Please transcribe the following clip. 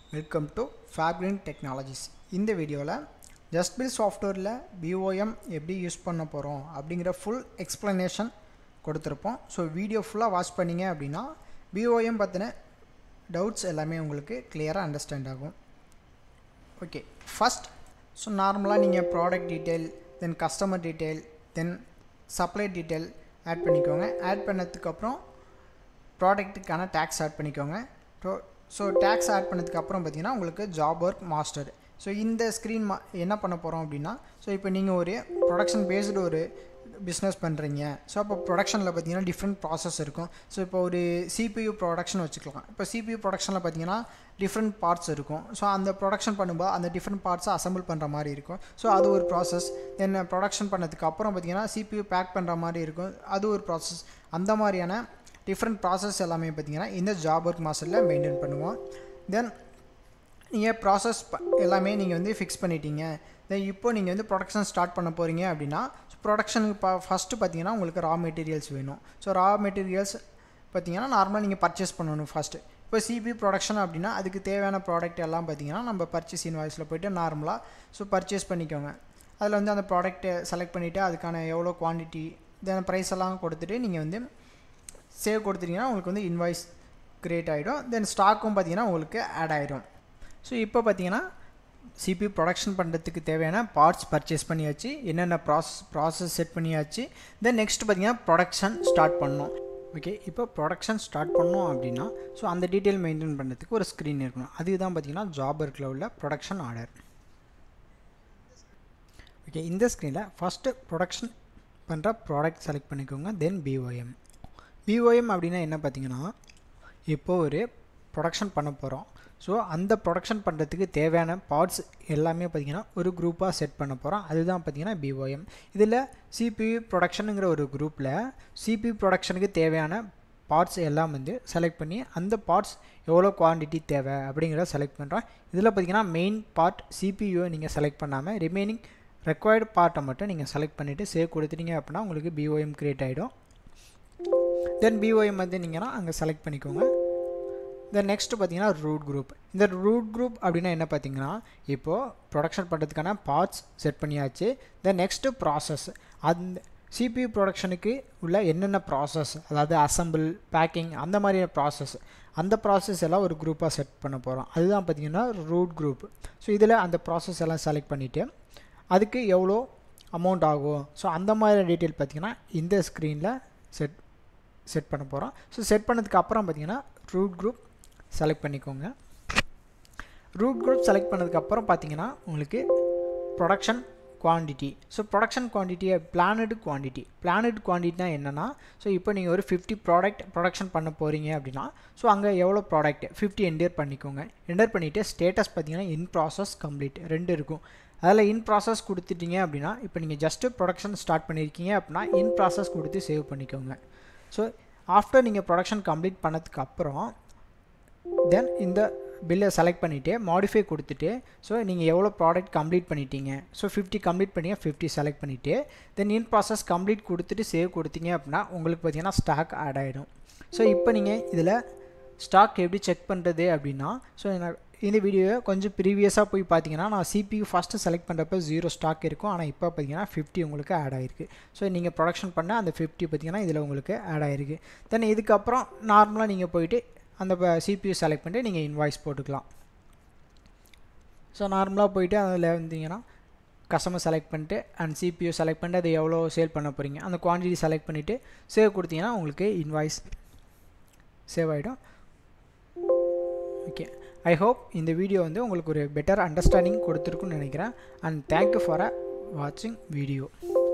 welcome to ஃபேப்ரின் technologies இந்த வீடியோவில் ஜஸ்ட்பில் சாஃப்ட்வேரில் பிஓஎம் எப்படி யூஸ் பண்ண போகிறோம் அப்படிங்கிற ஃபுல் எக்ஸ்ப்ளனேஷன் கொடுத்துருப்போம் ஸோ வீடியோ ஃபுல்லாக வாட்ச் பண்ணீங்க அப்படின்னா பிஓஎம் பற்றின டவுட்ஸ் எல்லாமே உங்களுக்கு கிளியராக அண்டர்ஸ்டாண்ட் ஆகும் ஓகே ஃபஸ்ட் ஸோ நார்மலாக நீங்கள் product detail then customer detail then supply detail add பண்ணிக்கோங்க ஆட் பண்ணதுக்கப்புறம் ப்ராடக்ட்டுக்கான டேக்ஸ் ஆட் பண்ணிக்கோங்க ஸோ ஸோ டேக்ஸ் ஆட் பண்ணதுக்கப்புறம் பார்த்தீங்கன்னா உங்களுக்கு ஜாப் ஒர்க் மாஸ்டர் ஸோ இந்த ஸ்க்ரீன் மா என்ன பண்ண போகிறோம் அப்படின்னா ஸோ இப்போ நீங்கள் ஒரு ப்ரொடக்ஷன் பேஸ்டு ஒரு பிஸ்னஸ் பண்ணுறீங்க ஸோ அப்போ ப்ரொடக்ஷனில் பார்த்தீங்கன்னா டிஃப்ரெண்ட் ப்ராசஸ் இருக்கும் ஸோ இப்போ ஒரு சிபியூ ப்ரொடக்ஷன் வச்சுக்கலாம் இப்போ சிபியூ ப்ரொடக்ஷனில் பார்த்தீங்கன்னா டிஃப்ரெண்ட் பார்ட்ஸ் இருக்கும் ஸோ அந்த ப்ரொடக்ஷன் பண்ணும்போது அந்த டிஃப்ரெண்ட் பார்ட்ஸை அசம்பிள் பண்ணுற மாதிரி இருக்கும் ஸோ அது ஒரு ப்ராசஸ் தென் ப்ரொடக்ஷன் பண்ணதுக்கு அப்புறம் பார்த்தீங்கன்னா சிபியூ பேக் பண்ணுற மாதிரி இருக்கும் அது ஒரு ப்ராசஸ் அந்த மாதிரியான டிஃப்ரெண்ட் ப்ராசஸ் எல்லாமே பார்த்தீங்கன்னா இந்த ஜாப் ஒர்க் மாஸ்டரில் மெயின்டைன் பண்ணுவோம் தென் நீங்கள் ப்ராசஸ் எல்லாமே நீங்கள் வந்து ஃபிக்ஸ் பண்ணிட்டீங்க தென் இப்போ நீங்கள் வந்து ப்ரொடக்ஷன் ஸ்டார்ட் பண்ண போகிறீங்க அப்படின்னா ப்ரொடக்ஷனுக்கு பா ஃபஸ்ட்டு பார்த்தீங்கன்னா உங்களுக்கு ரா மெட்டீரியல்ஸ் வேணும் ஸோ ரா மெட்டீரியல்ஸ் பார்த்தீங்கன்னா நார்மலாக நீங்கள் பர்ச்சேஸ் பண்ணணும் ஃபஸ்ட்டு இப்போ சிபி ப்ரொடக்ஷன் அப்படின்னா அதுக்கு தேவையான ப்ராடக்ட் எல்லாம் பார்த்தீங்கன்னா நம்ம பர்ச்சேஸ் இன்வாய்ஸில் போய்ட்டு நார்மலாக ஸோ பர்ச்சேஸ் பண்ணிக்கோங்க அதில் வந்து அந்த ப்ராடக்ட்டை செலக்ட் பண்ணிவிட்டு அதுக்கான எவ்வளோ குவான்டிட்டி தென் ப்ரைஸ் எல்லாம் கொடுத்துட்டு நீங்கள் வந்து சேவ் கொடுத்துட்டிங்கன்னா உங்களுக்கு வந்து இன்வாய்ஸ் க்ரியேட் ஆகிடும் தென் ஸ்டாக்கும் பார்த்தீங்கன்னா உங்களுக்கு ஆட் ஆகிடும் ஸோ இப்போ பார்த்தீங்கன்னா சிபி ப்ரொடக்ஷன் பண்ணுறதுக்கு தேவையான பார்ட்ஸ் பர்ச்சேஸ் பண்ணியாச்சு என்னென்ன ப்ராசஸ் ப்ராசஸ் செட் பண்ணியாச்சு தென் நெக்ஸ்ட் பார்த்தீங்கன்னா ப்ரொடக்ஷன் ஸ்டார்ட் பண்ணோம் ஓகே இப்போ ப்ரொடக்ஷன் ஸ்டார்ட் பண்ணோம் அப்படின்னா ஸோ அந்த டீட்டெயில் மெயின்டைன் பண்ணுறதுக்கு ஒரு ஸ்க்ரீன் இருக்கணும் அதுக்கு தான் பார்த்தீங்கன்னா ஜாப் ஒர்க்கில் உள்ள ப்ரொடக்ஷன் ஆர்டர் ஓகே இந்த ஸ்க்ரீனில் ஃபஸ்ட்டு ப்ரொடக்ஷன் பண்ணுற ப்ராடக்ட் செலக்ட் பண்ணிக்கோங்க தென் பிஓஎம் பிஓஎம் அப்படின்னா என்ன பார்த்தீங்கன்னா இப்போது ஒரு ப்ரொடக்ஷன் பண்ண போகிறோம் ஸோ அந்த ப்ரொடக்ஷன் பண்ணுறதுக்கு தேவையான பார்ட்ஸ் எல்லாமே பார்த்திங்கன்னா ஒரு குரூப்பாக செட் பண்ண போகிறோம் அதுதான் பார்த்திங்கன்னா பிஓஎம் இதில் சிபியு ப்ரொடக்ஷனுங்கிற ஒரு குரூப்பில் சிபியு ப்ரொடக்ஷனுக்கு தேவையான பார்ட்ஸ் எல்லாம் வந்து செலக்ட் பண்ணி அந்த பார்ட்ஸ் எவ்வளோ குவான்டிட்டி தேவை அப்படிங்கிறத செலக்ட் பண்ணுறோம் இதில் பார்த்திங்கன்னா மெயின் பார்ட் சிபியூவை நீங்கள் செலக்ட் பண்ணாமல் ரிமைனிங் ரெக்வயர்டு பார்ட்டை மட்டும் நீங்கள் செலக்ட் பண்ணிவிட்டு சேவ் கொடுத்துட்டீங்க அப்படின்னா உங்களுக்கு பிஓஎம் க்ரியேட் ஆகிடும் தென் பிஓஎம் வந்து நீங்கன்னா அங்கே செலக்ட் பண்ணிக்கோங்க தென் நெக்ஸ்ட் பார்த்தீங்கன்னா ரூட் குரூப் இந்த ரூட் குரூப் அப்படின்னா என்ன பார்த்தீங்கன்னா இப்போது ப்ரொடக்ஷன் பண்ணுறதுக்கான பார்ட்ஸ் செட் பண்ணியாச்சு தென் நெக்ஸ்ட்டு ப்ராசஸ் அந்த சிபியூ ப்ரொடக்ஷனுக்கு உள்ள என்னென்ன ப்ராசஸ் அதாவது அசம்பிள் பேக்கிங் அந்த மாதிரியான ப்ராசஸ் அந்த ப்ராசஸ் எல்லாம் ஒரு குரூப்பாக செட் பண்ண போகிறோம் அதுதான் பார்த்திங்கன்னா ரூட் குரூப் ஸோ இதில் அந்த ப்ராசஸ் எல்லாம் செலக்ட் பண்ணிவிட்டு அதுக்கு எவ்வளோ அமௌண்ட் ஆகும் ஸோ அந்த மாதிரி டீட்டெயில் பார்த்திங்கன்னா இந்த ஸ்க்ரீனில் செட் செட் பண்ண போகிறோம் ஸோ செட் பண்ணதுக்கு அப்புறம் பார்த்திங்கன்னா ரூட் குரூப் செலக்ட் பண்ணிக்கோங்க ரூட் குரூப் செலக்ட் பண்ணதுக்கப்புறம் பார்த்தீங்கன்னா உங்களுக்கு ப்ரொடக்ஷன் குவான்டிட்டி ஸோ ப்ரொடக்ஷன் குவான்டிட்டியை பிளானடு குவான்டிட்டி பிளானட் குவான்டிட்டினா என்னென்னா ஸோ இப்போ நீங்கள் ஒரு ஃபிஃப்டி ப்ராடக்ட் ப்ரொடக்ஷன் பண்ண போகிறீங்க அப்படின்னா ஸோ அங்கே எவ்வளோ ப்ராடக்ட் ஃபிஃப்டி என்டர் பண்ணிக்கோங்க என்டர் பண்ணிவிட்டு ஸ்டேட்டஸ் பார்த்தீங்கன்னா இன் ப்ராசஸ் கம்ப்ளீட் ரெண்டு இருக்கும் அதில் இன் ப்ராசஸ் கொடுத்துட்டீங்க அப்படின்னா இப்போ நீங்கள் ஜஸ்ட்டு ப்ரொடக்ஷன் ஸ்டார்ட் பண்ணியிருக்கீங்க அப்படின்னா இன் ப்ராசஸ் கொடுத்து சேவ் பண்ணிக்கோங்க ஸோ ஆஃப்டர் நீங்கள் ப்ரொடக்ஷன் கம்ப்ளீட் பண்ணதுக்கு அப்புறம் தென் இந்த பில்லை செலக்ட் பண்ணிவிட்டு மாடிஃபை கொடுத்துட்டு ஸோ நீங்கள் எவ்வளோ ப்ராடக்ட் கம்ப்ளீட் பண்ணிட்டீங்க ஸோ ஃபிஃப்டி கம்ப்ளீட் பண்ணி ஃபிஃப்டி செலக்ட் பண்ணிவிட்டு தென் இன் ப்ராசஸ் கம்ப்ளீட் கொடுத்துட்டு சேவ் கொடுத்தீங்க அப்படின்னா உங்களுக்கு பார்த்தீங்கன்னா ஸ்டாக் ஆட் ஆகிடும் ஸோ இப்போ நீங்கள் இதில் ஸ்டாக் எப்படி செக் பண்ணுறது அப்படின்னா ஸோ இந்த வீடியோவை கொஞ்சம் ப்ரீவியஸாக போய் பார்த்தீங்கன்னா நான் சிபியூ ஃபஸ்ட்டு செலக்ட் பண்ணுறப்ப ஜீரோ ஸ்டாக் இருக்கும் ஆனால் இப்போ பார்த்தீங்கன்னா ஃபிஃப்டி உங்களுக்கு ஆட் ஆகிருக்கு ஸோ நீங்கள் ப்ரொடக்ஷன் பண்ண அந்த ஃபிஃப்டி பார்த்தீங்கன்னா இதில் உங்களுக்கு ஆட் ஆகிருக்கு தென் இதுக்கப்புறம் நார்மலாக நீங்கள் போயிட்டு அந்த சிபியூ செலக்ட் பண்ணிட்டு நீங்கள் இன்வாய்ஸ் போட்டுக்கலாம் ஸோ நார்மலாக போயிட்டு அதில் வந்தீங்கன்னா கஸ்டமர் செலக்ட் பண்ணிட்டு அண்ட் சிபியூ செலக்ட் பண்ணிட்டு அதை எவ்வளோ சேல் பண்ண போகிறீங்க அந்த குவான்டிட்டி செலக்ட் பண்ணிவிட்டு சேவ் கொடுத்தீங்கன்னா உங்களுக்கு இன்வாய்ஸ் சேவ் ஆகிடும் ஓகே ஐ ஹோப் இந்த வீடியோ வந்து உங்களுக்கு ஒரு பெட்டர் அண்டர்ஸ்டாண்டிங் கொடுத்துருக்குன்னு நினைக்கிறேன் அண்ட் தேங்க்யூ ஃபார் அ வாட்சிங் வீடியோ